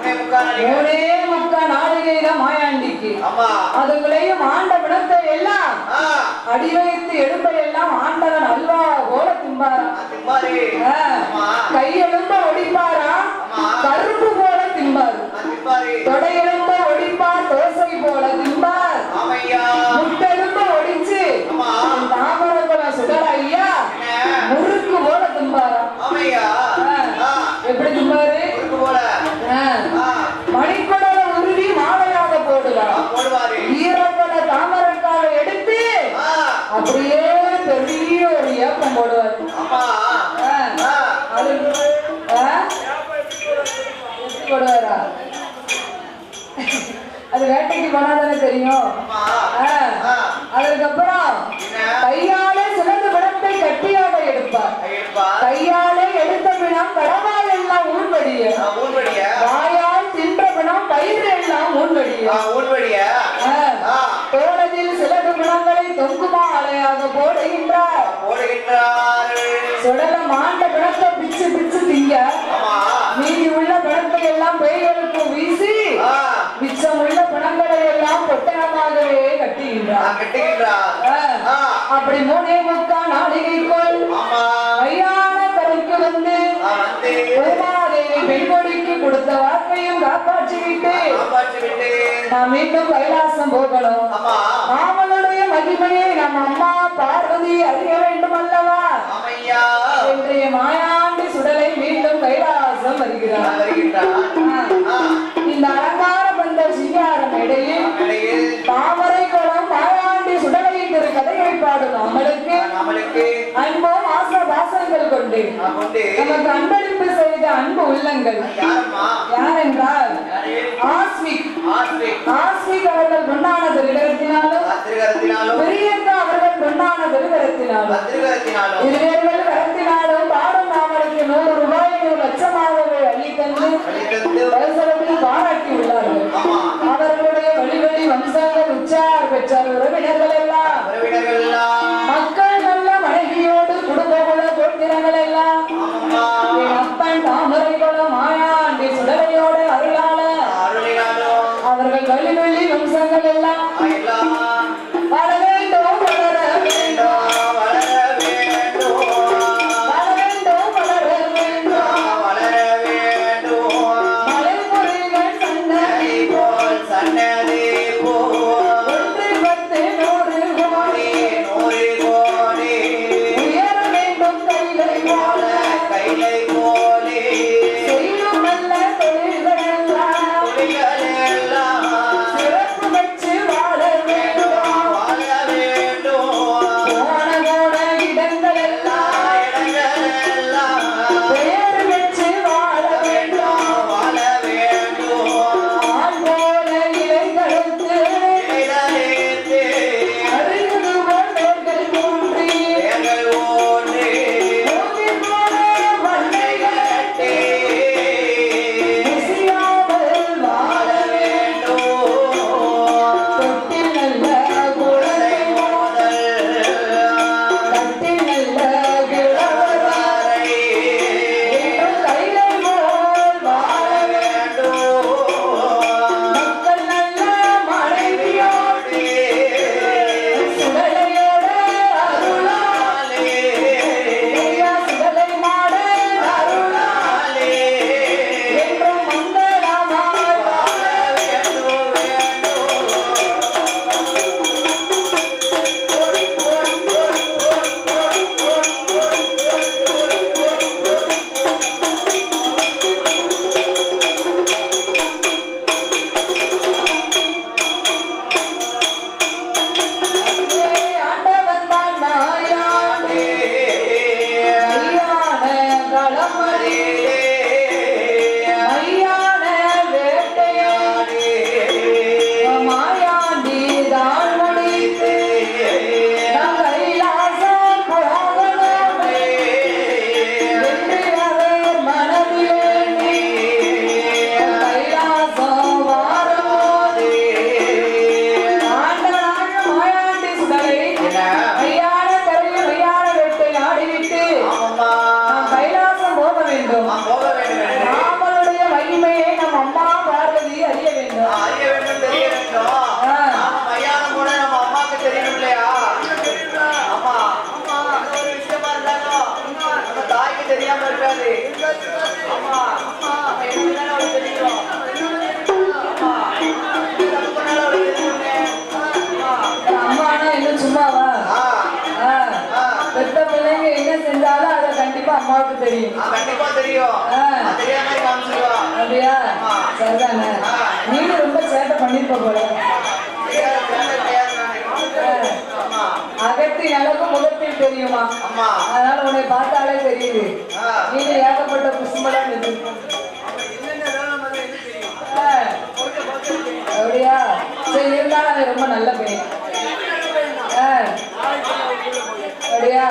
மூணே முக்கால் நாளிகை. மூணே முக்கா நாளிகை தான் மாயாண்டிக்கு ஆமா அதுக்குள்ளேயும் ஆண்ட பிணத்தை எல்லாம் ஆ, அடி வைத்து எடுப்பை எல்லாம் ஆண்டவன் அல்வா போல திம்பாராம் அது மாதிரி. ஆ, ஆமா கையெலும்ப ஒடிப்பாராம் ஆமா. கருப்பு போல திம்பார் அது மாதிரி. தொடையெலும்ப ஒடிப்பார் தோசை போல திம்பார் ஆமையா முட்டெலும்ப ஒடிச்சு ஆமா தாமரகுல சுடல ஐயா என்ன? முறுக்கு போல திம்பாராம் ஆமையா ஆ, ஆ, எப்படி திம்பாரு குறுக்கு போல ஆ, ஆ, மணிக்குடல உருவி மாலையாக ஆ, போடுவார் போடுவாரு ஈரப்பட தாமரைக்காவை எடுத்து ஆ, அப்படியே பெரிய ஒரு ஏப்பம் போடுவார் ஆமா ஆ, ஆ, அது ஆ? எப்படி போடுவாரா அது வேட்டைக்கு போனாதானே தெரியும் ஆமா ஆ, ஆ, அதுக்கப்புறம் என்ன? கையாலே சிறந்த பிணத்தை கட்டியாக எடுப்பார் கையெழுப்பா. கையாலே எடுத்த பிணம் கடவால் எல்லாம் ஊன்படிய ஆ, ஊர்வடிய. வாயால் தின்ற பிணம் பயிர் எல்லாம் ஊன்படிய ஆ, ஊர்வடிய. ஆ, தோளதில் சிலது பிணங்களை தொங்குமா அலையாக போடுகின்றார் போடுகின்றாரு. சுடல மாண்ட பிணத்தை பிச்சு பிச்சு திங்க ஆமா மீதி உள்ள பிணத்தை எல்லாம் பேய்களுக்கு வீசி ஆ, மிச்சம் உள்ள பிணங்களை எல்லாம் பொட்டணமாகவே ஆ, கட்டுகின்றார் கட்டுகின்றார். ஆ, ஆ, அப்படி மூணே முக்கா நாளிகைக்குள் ஆமா மையான கரைக்கு வந்து ஆ, வந்து பூமாதேவி பெண்கொடிக்கு கொடுத்த வாக்கையும் காப்பாற்றி விட்டு காப்பாற்றி விட்டு நான் மீண்டும் கைலாசம் போகணும் ஆமா அவளுடைய மகிமையை நம் அம்மா பார்வதி அறிய வேண்டும் அல்லவா ஆமையா இன்றைய மாயாண்டி சுடலை மீண்டும் கைலாசம் வருகிறார் வருகின்றார் ஆ, ஆ, இந்த அலங்கார பந்த சிங்காரம் இடையில் இடையில் தாமரை குளம் மாயாண்டி சுடலை திரு கதையை பாடும் நம்மளுக்கு நம்மளுக்கு அன்பும் ஆச பாசங்கள் கொண்டு நான் கொண்டு நமக்கு அன்பளிப்பு செய்த அன்பு உள்ளங்கள் யாரம்மா யார் என்றால் யாரு? ஆஸ்மிக் ஆஸ்திரிக் ஆஸ்மிக் அவர்கள் பொன்னான திருகரத்தினாலும் பத்திரிகரத்தினாலும் பெரியக்கா அவர்கள் பொன்னான திருகரத்தினாலும் பத்திரிகரத்தினாலும் இருவேர்கள் கரத்தினாலும் பாடும் நாமளுக்கு நூறு ரூபாய் நூறு லட்சமாகவே அள்ளி தந்து அளித்தந்து பரிசலத்தில் பாராட்டி உள்ளார்கள் ஆமா அவர்களுடைய வழி வழி வம்சங்கள் உச்சார் பெற்றார் உறவினர்கள் எல்லாம் உறவினர்கள் எல்லாம் மக்கள் நல்ல மனைவியோடு குடும்ப குல கோத்திரங்கள் எல்லாம் ஆமாம்மா என் அப்பன் தாமரை குளம் மாயாண்டி சுடலையோட அருளாள அருளினாலும் அவர்கள் வழி வழி வம்சங்கள் எல்லாம் எல்லாம் வளர வேண்டும் வளர வேண்டும் வளர வேண்டும் வளர வேண்டும் வளர வேண்டும் வளர வேண்டும் மலைமுறைகள் சன்னதி போல் சன்னதி போல் ஒன்று பத்து நூறு கண்டிப்பா அம்மாவுக்கு தெரியும் ஆ, கண்டிப்பா தெரியும் ஆ. அது தெரியாத மாதிரி காமிச்சிருவா அப்படியா ஆ. சரிதானே ஆ. நீங்க ரொம்ப சேட்டை பண்ணிருப்ப போல தெரியாத தெரியாத தெரியாத நானே. ஆமா அகத்தின் அழகு முகத்தில் தெரியுமா அம்மா அதனால உன்னை பார்த்தாலே தெரியுது ஆ. நீங்க ஏகப்பட்ட குசும்பலாம் இருந்திருக்க. ஆ. அப்படியா சரி இருந்தாலும் அவன் ரொம்ப நல்ல பையன் ஆ. அப்படியா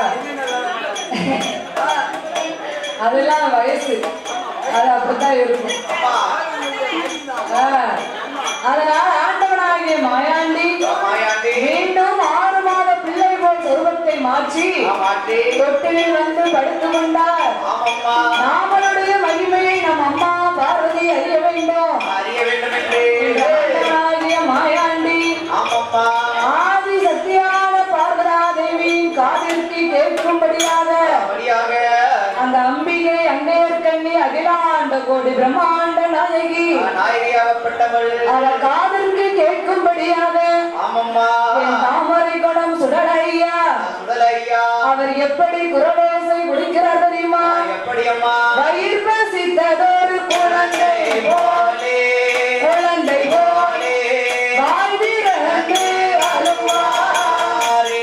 அதெல்லாம் வயசு அது அப்படித்தான் இருக்கும் அம்மா ஆ. அதனால ஆண்டவனாகிய மாயாண்டி மாயாண்டி மீண்டும் ஆறு மாத பிள்ளை போல் சொருவத்தை மாற்றி மாட்டி தொட்டிலில் வந்து படுத்து கொண்டார் ஆமம்மா நாமளுடைய மகிமையை நம் அம்மா பார்வதி அறிய வேண்டும் அறிய வேண்டும் என்று ஆண்டவனாகிய மாயாண்டி ஆமம்மா ஆதி சத்தியான பார்வதா தேவியின் காதிற்கு கேட்கும்படியாக வழியாக அந்த அம்பிகை அன்னையர்கண்ணி அகிலாண்ட கோடி பிரம்மாண்ட நாயகி நாயகியாகப்பட்டவள் அவர் காதிற்கு கேட்கும்படியாக ஆமம்மா என் தாமரை குடம் சுடலையா முதலையா அவர் எப்படி குரலோசை முடிக்கிறார் தெரியுமா எப்படி அம்மா வயிறு பசித்ததொரு குழந்தை போலே குழந்தை போலே போலே வாய் திறந்து அழுவார்.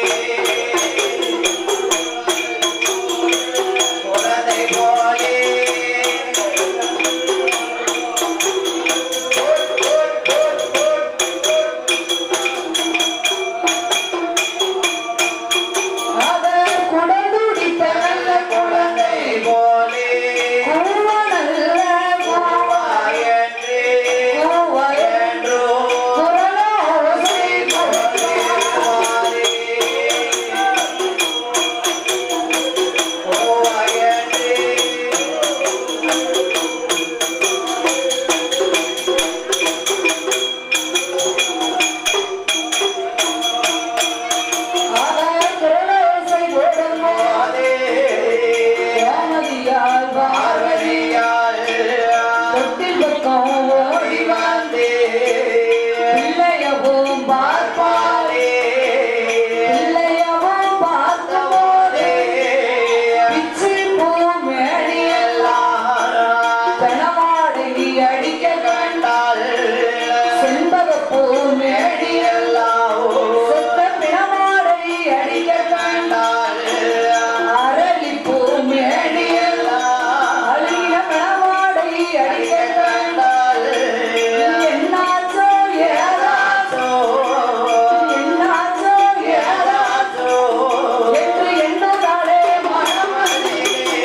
குழந்தை போலே அவர் குடந்துடித்த நல்ல குழந்தை போலே கூவ நல்ல வாயன்றே கூவ என்றோ குரலோசை கொடுப்பார். அவர் குரலோசை போடும்போது கோமதியால் பார்வதி தொட்டில் பக்கம் ஓடி வந்து பிள்ளையவும் பார்ப்பாரே பிள்ளையவும் பார்த்தபோது பிச்சு பூ மேடியெல்லாம் கனவாடி அடிக்க கண்டாள் செண்பகப்பூ மேடியெல்லாம் செத்த பிணமாடை அடிக்க கண்டாள் அரளிப்பூ மேடியெல்லாம் அழிய பிணமாடை அடிக்க கண்டாள் என்னாச்சோ ஏதாச்சோ என்னாச்சோ ஏதாச்சோ என்று எண்ணுதாளே மனமதி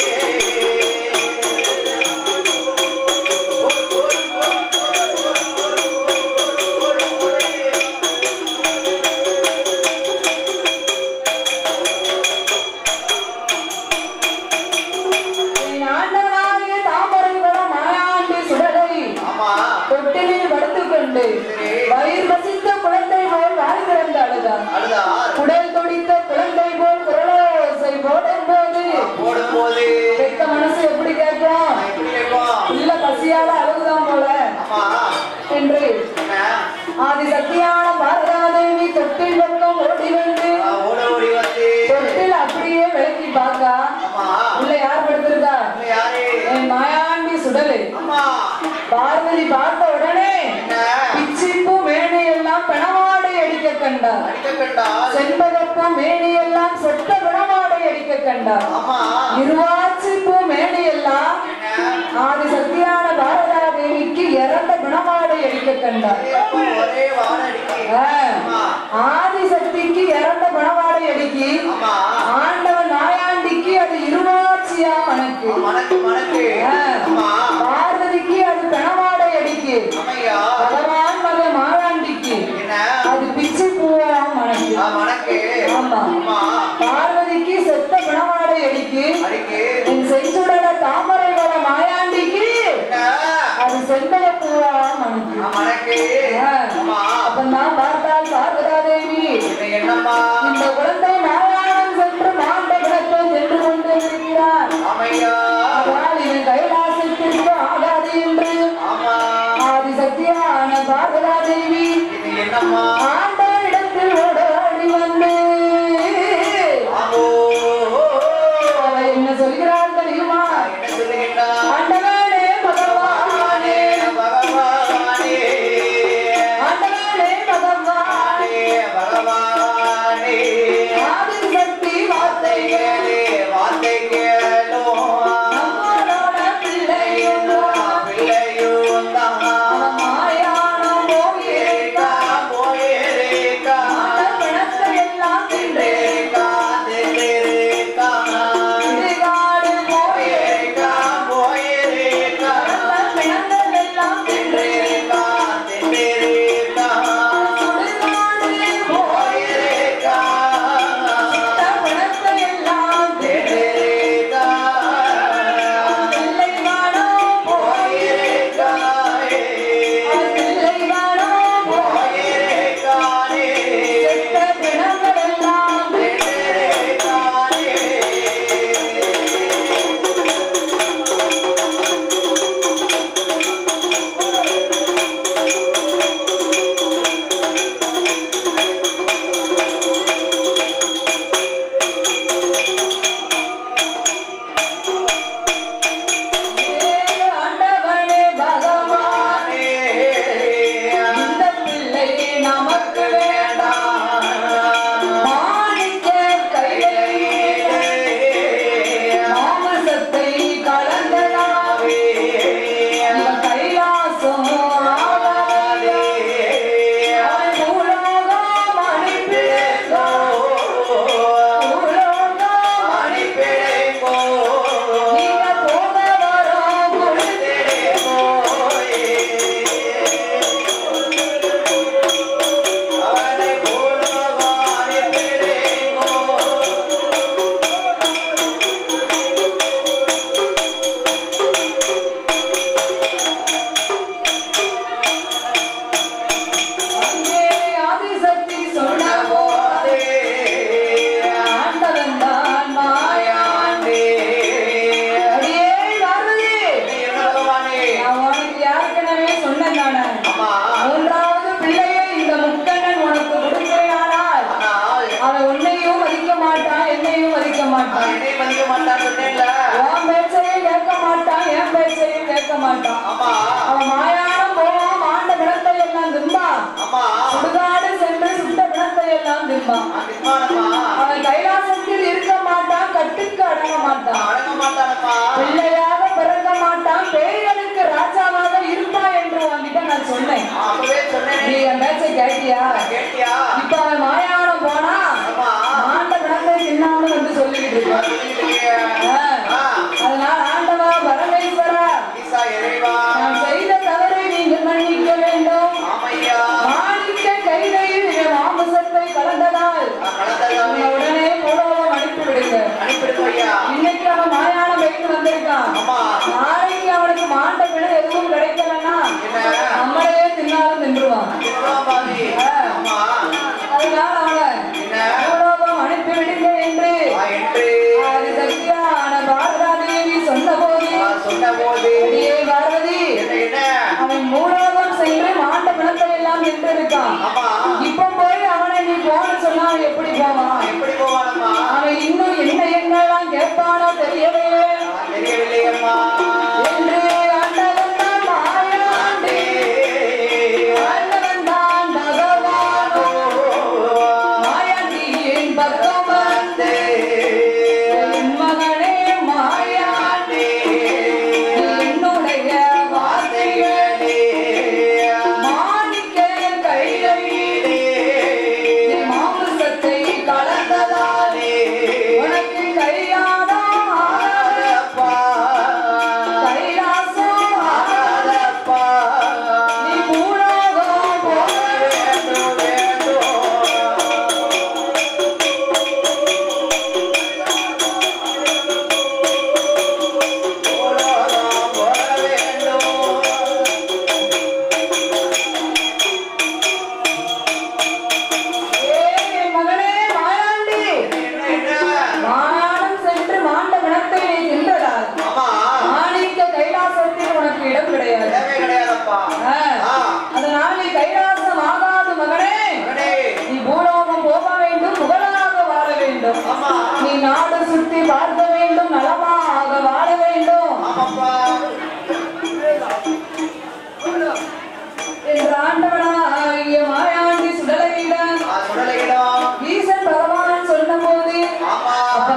என் ஆண்டவனாகிய தாமரைக்குளம் மாயாண்டி சுடலை தொட்டிலில் படுத்துக்கொண்டு வயிறு பசித்த குழந்தை போல் வாய் திறந்து அழுதார் குடல் துடித்த குழந்தை போல் குரலோசை போடும்போது போடும்போது பெத்த மனசு எப்படி கேட்கும் எப்படி இருக்கும் இல்ல பசியால அழுகுதான் போல அம்மா என்று என்ன ஆதி சத்தியான பாரதாதேவி தொட்டில் பக்கம் ஓடி வந்து ஓட ஓடி வந்து தொட்டில் அப்படியே விளக்கி பார்க்கா அம்மா உள்ள யார் படுத்திருக்கா உள்ள யாரு என் மாயாண்டி சுடலை அம்மா பார்வதி பார்த்த உடனே என்ன பிச்சிப்பு மேனி எல்லாம் பிணமாடை அடிக்க கண்டார் அடிக்க கண்டால் செண்பகப்பூ மேனி எல்லாம் சொட்ட பிணமாடை அடிக்க கண்டார் அம்மா இருவாச்சி பூ மேனி எல்லாம் என்ன ஆதி சத்தியான பாரதா தேவிக்கு இறந்த பிணமாடை அடிக்க கண்டார் அப்பா ஒரே வான அடிக்கு ஆ, அம்மா ஆதி சக்திக்கு இறந்த பிணமாடை அடிக்கி அம்மா ஆண்டவன் நாயாண்டிக்கு அது இருவாட்சியா மனக்கு மனக்கு மனக்கு அம்மா பார்வதிக்கு அது பிணமாடை அடிக்கு அம்மையா பகவான் மக மாயாண்டிக்கு என்ன அது பிச்சு பூவா மனக்கு ஆ, மனக்கு ஆமா அம்மா பார்வதிக்கு செத்த பிணமாடை அடிக்கு அடிக்கு என் செஞ்சுடல தாமரை வர மாயாண்டிக்கு என்ன அது செந்தல பூவா மனக்கு ஆ, மனக்கு அம்மா அப்பந்தான் பார்த்தால் பார்வதா தேவி இது என்னம்மா இந்த குழந்தை நாராயணன் சென்று மாண்ட கிடத்தை சென்று கொண்டு இருக்கிறார் அம்மையா ஆனால் இவன் கைலாசத்திற்கு ஆகாது என்று ஆமா ஆதிசக்தியான பார்வதா தேவி இது என்னம்மா ஆண்டவரிடத்தில் ஓடாடி வந்து ஆமோ அவ என்ன சொல்கிறாள்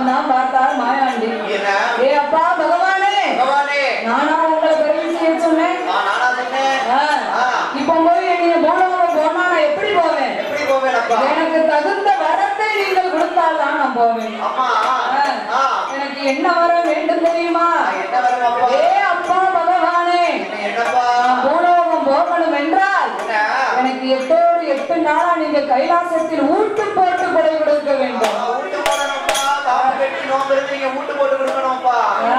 அப்பந்தான் பார்த்தார் மாயாண்டி என்ன ஏ அப்பா பகவானே பகவானே நானா உங்களை பெருமை செய்ய சொன்னேன் ஆ, நானா சொன்னேன் ஆ, ஆ, இப்ப போய் நீங்க போனவங்க போனா நான் எப்படி போவேன் எப்படி போவேன் அப்பா எனக்கு தகுந்த வரத்தை நீங்கள் கொடுத்தால்தான் நான் போவேன் அம்மா ஆ, ஆ, எனக்கு என்ன வர வேண்டும் தெரியுமா என்ன வரும் அப்பா ஏ அப்பா பகவானே என்னப்பா நான் பூலோகம் போகணும் என்றால் என்ன எனக்கு எட்டோடு எட்டு நாளா நீங்க கைலாசத்தில் ஊட்டு போட்டு கொடை கொடுக்க வேண்டும் ஆ, ஊட்டு போடணும்ப்பா தாவம் கட்டி நோம்பு இருந்து நீங்க ஊட்டு போட்டு கொடுக்கணும்ப்பா ஆ,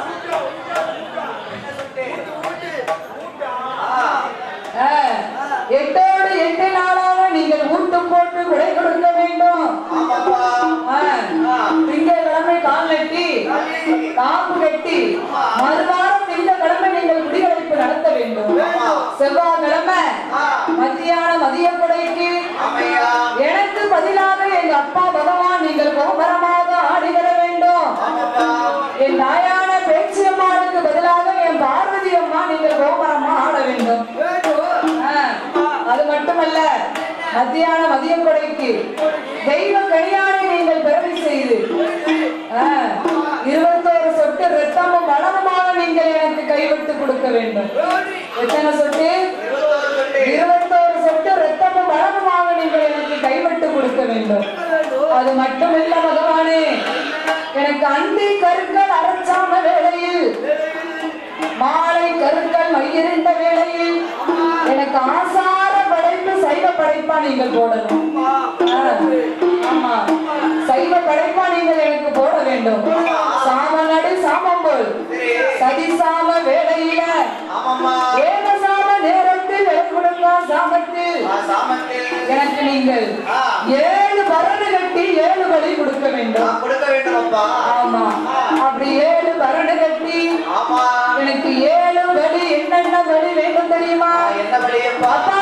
ஆ, ஆ, எட்டோடு எட்டு நாளாக நீங்கள் ஊட்டு போட்டு கொடை கொடுக்க வேண்டும் ஆமாப்பா ஆ, திங்கட்கிழமை கால் நட்டி காப்பு கட்டி மறுவாரம் திங்கட்கிழமை நீங்கள் குடியழைப்பு நடத்த வேண்டும் செவ்வாய்க்கிழமை ஆ, மத்தியான மதிய கொடைக்கு ஆமையா எனக்கு பதிலாக எங்க அப்பா பகவான் நீங்கள் கோபரமாக ஆடி வர வேண்டும் ஆமாப்பா என் தாயான பேச்சு அம்மாளுக்கு பதிலாக என் பார்வதி அம்மா நீங்கள் கோபரமா ஆட வேண்டும் ஆ, அது மட்டுமல்ல மத்தியான மதிய கொடைக்கு தெய்வ கனியானை நீங்கள் பிறவி செய்து ஆ, இருபத்தோரு சொட்டு ரத்தமும் வளமுமாக நீங்கள் எனக்கு கைவிட்டு கொடுக்க வேண்டும் எத்தனை சொட்டு இருபத்தோரு சொல்லி இருபத்தோரு சொட்டு ரத்தமும் வளமுமாக நீங்கள் எனக்கு கைவிட்டு கொடுக்க வேண்டும் அது மட்டுமில்ல பகவானே எனக்கு அந்தி கருக்கள் அரைச்சாம வேளையில் மாலை கருக்கள் மையிருந்த வேளையில் எனக்கு ஆசார படைப்பு சைவ படைப்பா நீங்கள் போடணும் ஆ, ஆமா சைவ படைப்பா நீங்கள் எனக்கு போட வேண்டும் சாம நடு சாமம் போல் சதி சாம வேளையில ஆமாம்மா ஏக சாம நேரத்தில் எடுக்கொடுங்கா சாமத்தில் ஆ, சாமத்தில் எனக்கு நீங்கள் ஆ, ஏழு பரணு கட்டி ஏழு வழி கொடுக்க வேண்டும் நான் கொடுக்க வேண்டும் அப்பா ஆமா அப்படி ஏழு பரணு கட்டி ஆமா எனக்கு ஏழு வழி என்னென்ன வழி வேண்டும் தெரியுமா ஆ, என்ன வழியப்பா அப்பா